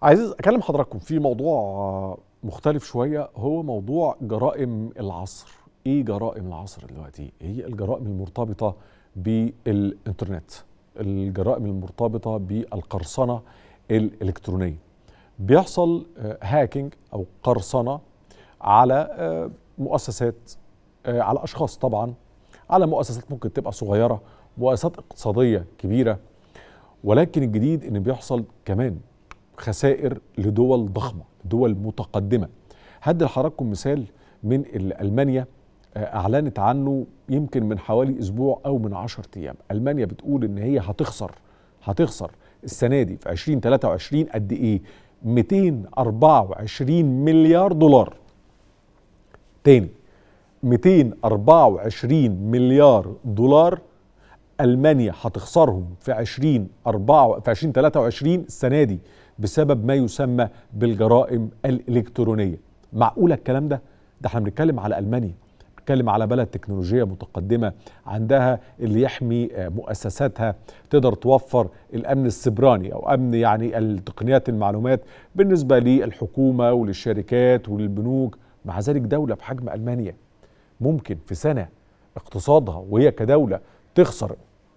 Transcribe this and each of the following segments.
عايز اكلم حضراتكم في موضوع مختلف شويه هو موضوع جرائم العصر ايه جرائم العصر دلوقتي هي الجرائم المرتبطه بالانترنت الجرائم المرتبطه بالقرصنه الالكترونيه بيحصل هاكينج او قرصنه على مؤسسات على اشخاص طبعا على مؤسسات ممكن تبقى صغيره مؤسسات اقتصاديه كبيره ولكن الجديد ان بيحصل كمان خسائر لدول ضخمه دول متقدمه هدي لحضراتكم مثال من المانيا اعلنت عنه يمكن من حوالي اسبوع او من 10 ايام المانيا بتقول ان هي هتخسر هتخسر السنه دي في 2023 قد ايه 224 مليار دولار تاني 224 مليار دولار المانيا هتخسرهم في 20 4 في 2023 السنه دي بسبب ما يسمى بالجرائم الالكترونيه معقوله الكلام ده ده احنا بنتكلم على المانيا بنتكلم على بلد تكنولوجيه متقدمه عندها اللي يحمي مؤسساتها تقدر توفر الامن السبراني او امن يعني التقنيات المعلومات بالنسبه للحكومه وللشركات وللبنوك مع ذلك دوله بحجم المانيا ممكن في سنه اقتصادها وهي كدوله تخسر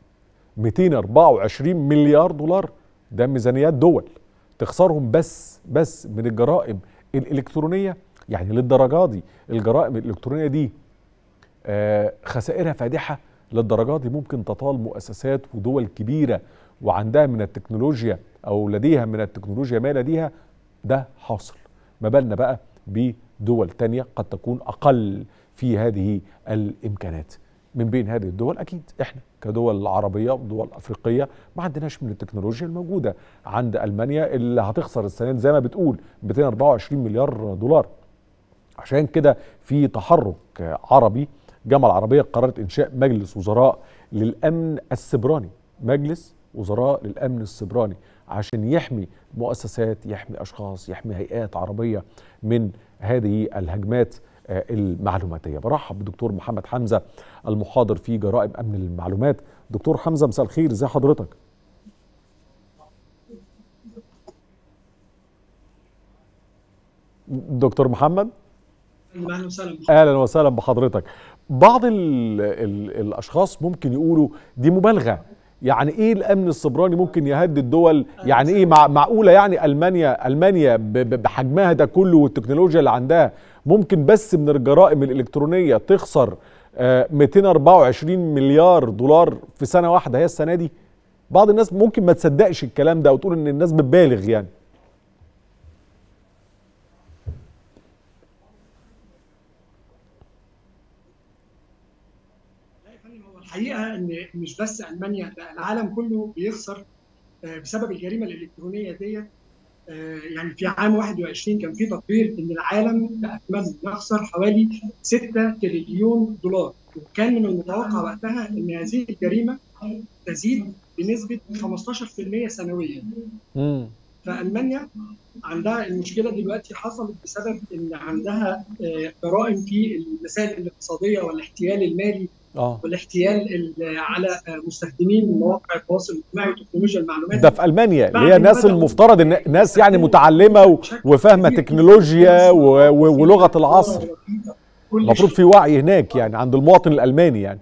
224 مليار دولار ده ميزانيات دول تخسرهم بس بس من الجرائم الالكترونيه يعني للدرجه دي الجرائم الالكترونيه دي آه خسائرها فادحه للدرجه دي ممكن تطال مؤسسات ودول كبيره وعندها من التكنولوجيا او لديها من التكنولوجيا ما لديها ده حاصل ما بالنا بقى بدول تانية قد تكون اقل في هذه الامكانات من بين هذه الدول اكيد احنا كدول عربيه ودول افريقيه ما عندناش من التكنولوجيا الموجوده عند المانيا اللي هتخسر السنه دي زي ما بتقول 224 مليار دولار عشان كده في تحرك عربي الجامعه العربيه قررت انشاء مجلس وزراء للامن السبراني مجلس وزراء للامن السبراني عشان يحمي مؤسسات يحمي اشخاص يحمي هيئات عربيه من هذه الهجمات المعلوماتيه برحب بالدكتور محمد حمزه المحاضر في جرائم امن المعلومات دكتور حمزه مساء الخير ازي حضرتك دكتور محمد اهلا وسهلا اهلا وسهلا بحضرتك بعض ال ال الاشخاص ممكن يقولوا دي مبالغه يعني ايه الامن السبراني ممكن يهدد دول يعني ايه مع معقوله يعني المانيا المانيا بحجمها ده كله والتكنولوجيا اللي عندها ممكن بس من الجرائم الالكترونيه تخسر 224 مليار دولار في سنه واحده هي السنه دي بعض الناس ممكن ما تصدقش الكلام ده وتقول ان الناس بتبالغ يعني الحقيقه ان مش بس المانيا ده العالم كله بيخسر بسبب الجريمه الالكترونيه ديت يعني في عام 21 كان في تقرير ان العالم باكمله يخسر حوالي 6 تريليون دولار وكان من المتوقع وقتها ان هذه الجريمه تزيد بنسبه 15% سنويا. فالمانيا عندها المشكله دلوقتي حصلت بسبب ان عندها جرائم في المسائل الاقتصاديه والاحتيال المالي اه والاحتيال على مستخدمين مواقع التواصل الاجتماعي وتكنولوجيا المعلومات ده في المانيا اللي هي ناس المفترض ان ناس يعني متعلمه وفاهمه تكنولوجيا ولغه العصر المفروض في وعي هناك يعني عند المواطن الالماني يعني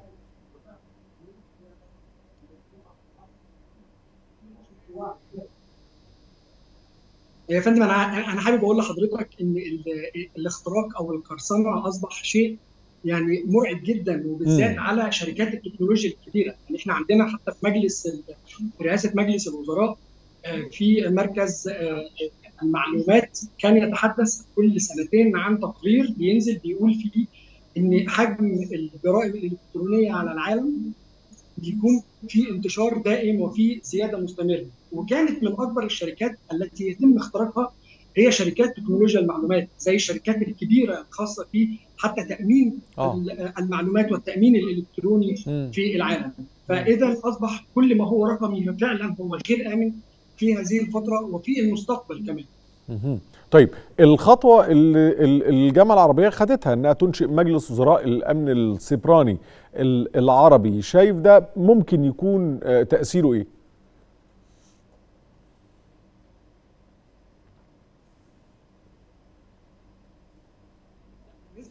يا فندم انا انا حابب اقول لحضرتك ان الاختراق او القرصنه اصبح شيء يعني مرعب جدا وبالذات على شركات التكنولوجيا الكبيره يعني احنا عندنا حتى في مجلس رئاسه مجلس الوزراء في مركز المعلومات كان يتحدث كل سنتين عن تقرير بينزل بيقول فيه ان حجم الجرائم الالكترونيه على العالم بيكون في انتشار دائم وفي زياده مستمره وكانت من اكبر الشركات التي يتم اختراقها هي شركات تكنولوجيا المعلومات زي الشركات الكبيره الخاصه في حتى تامين أوه. المعلومات والتامين الالكتروني م. في العالم فاذا اصبح كل ما هو رقمي فعلا هو غير امن في هذه الفتره وفي المستقبل كمان طيب الخطوه اللي الجامعه العربيه خدتها انها تنشئ مجلس وزراء الامن السيبراني العربي شايف ده ممكن يكون تاثيره ايه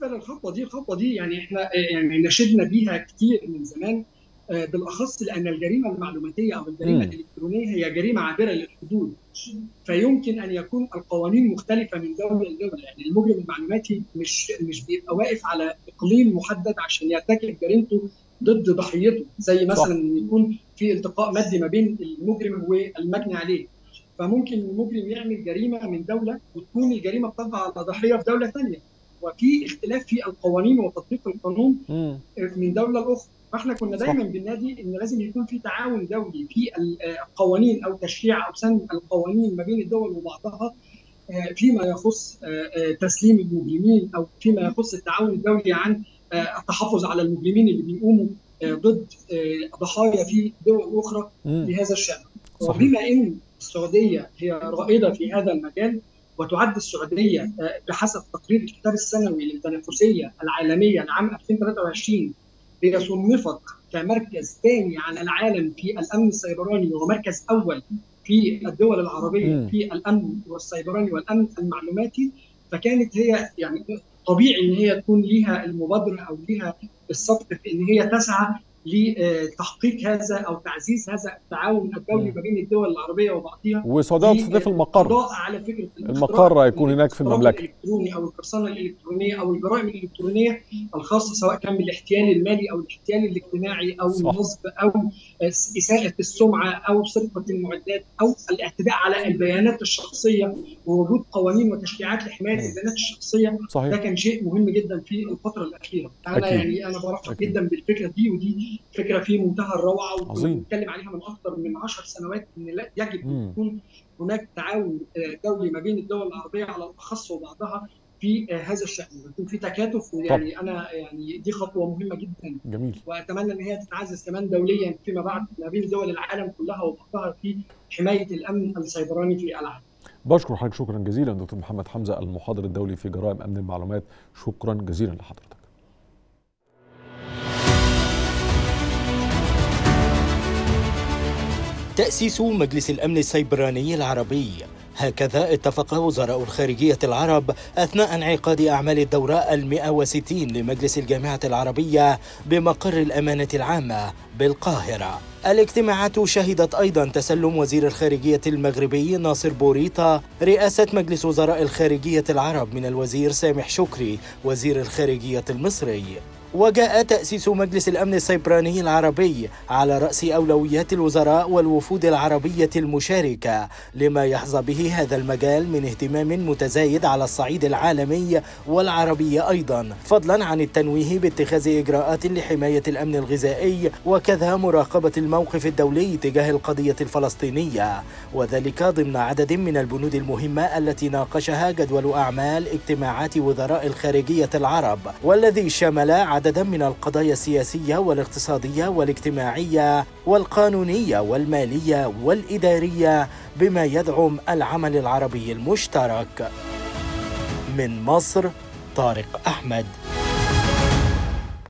بالنسبه للخطوه دي الخطوه دي يعني احنا يعني نشدنا بيها كتير من زمان بالاخص لان الجريمه المعلوماتيه او الجريمه م. الالكترونيه هي جريمه عابره للحدود فيمكن ان يكون القوانين مختلفه من دوله لدوله يعني المجرم المعلوماتي مش مش بيبقى واقف على اقليم محدد عشان يرتكب جريمته ضد ضحيته زي مثلا ان يكون في التقاء مادي ما بين المجرم والمجني عليه فممكن المجرم يعمل جريمه من دوله وتكون الجريمه بتقع على ضحيه في دوله ثانيه وفي اختلاف في القوانين وتطبيق القانون م. من دوله لاخرى فاحنا كنا دايما بننادي ان لازم يكون في تعاون دولي في القوانين او تشريع او سن القوانين ما بين الدول وبعضها فيما يخص تسليم المجرمين او فيما يخص التعاون الدولي عن التحفظ على المجرمين اللي بيقوموا ضد ضحايا في دول اخرى في هذا الشان وبما ان السعوديه هي رائده في هذا المجال وتعد السعوديه بحسب تقرير الكتاب السنوي للتنافسيه العالميه لعام 2023 هي صنفت كمركز ثاني على العالم في الامن السيبراني ومركز اول في الدول العربيه م. في الامن والسيبراني والامن المعلوماتي فكانت هي يعني طبيعي ان هي تكون ليها المبادره او ليها السبق في ان هي تسعى لتحقيق هذا او تعزيز هذا التعاون الدولي ما بين الدول العربيه وبعضها والسعوديه تستضيف المقر على فكره المقر هيكون هناك في المملكه الالكتروني او القرصنه الالكترونيه او الجرائم الالكترونيه الخاصه سواء كان بالاحتيال المالي او الاحتيال الاجتماعي او النصب او اساءه السمعه او سرقه المعدات او الاعتداء على البيانات الشخصيه ووجود قوانين وتشريعات لحمايه البيانات الشخصيه صحيح. ده كان شيء مهم جدا في الفتره الاخيره انا أكيد. يعني انا برحب جدا بالفكره دي ودي فكره في منتهى الروعه عظيم. وبنتكلم عليها من اكثر من 10 سنوات ان لا يجب ان يكون هناك تعاون دولي ما بين الدول العربيه على الاخص وبعضها في هذا الشان يكون في تكاتف ويعني انا يعني دي خطوه مهمه جدا جميل واتمنى ان هي تتعزز كمان دوليا فيما بعد ما بين دول العالم كلها وبعضها في حمايه الامن السيبراني في العالم بشكر حضرتك شكرا جزيلا دكتور محمد حمزه المحاضر الدولي في جرائم امن المعلومات شكرا جزيلا لحضرتك تأسيس مجلس الأمن السيبراني العربي هكذا اتفق وزراء الخارجية العرب أثناء انعقاد أعمال الدورة المئة وستين لمجلس الجامعة العربية بمقر الأمانة العامة بالقاهرة الاجتماعات شهدت أيضا تسلم وزير الخارجية المغربي ناصر بوريطة رئاسة مجلس وزراء الخارجية العرب من الوزير سامح شكري وزير الخارجية المصري وجاء تأسيس مجلس الأمن السيبراني العربي على رأس أولويات الوزراء والوفود العربية المشاركة لما يحظى به هذا المجال من اهتمام متزايد على الصعيد العالمي والعربي أيضا فضلا عن التنويه باتخاذ إجراءات لحماية الأمن الغذائي وكذا مراقبة الموقف الدولي تجاه القضية الفلسطينية وذلك ضمن عدد من البنود المهمة التي ناقشها جدول أعمال اجتماعات وزراء الخارجية العرب والذي شمل عددا من القضايا السياسية والاقتصادية والاجتماعية والقانونية والمالية والإدارية بما يدعم العمل العربي المشترك من مصر طارق أحمد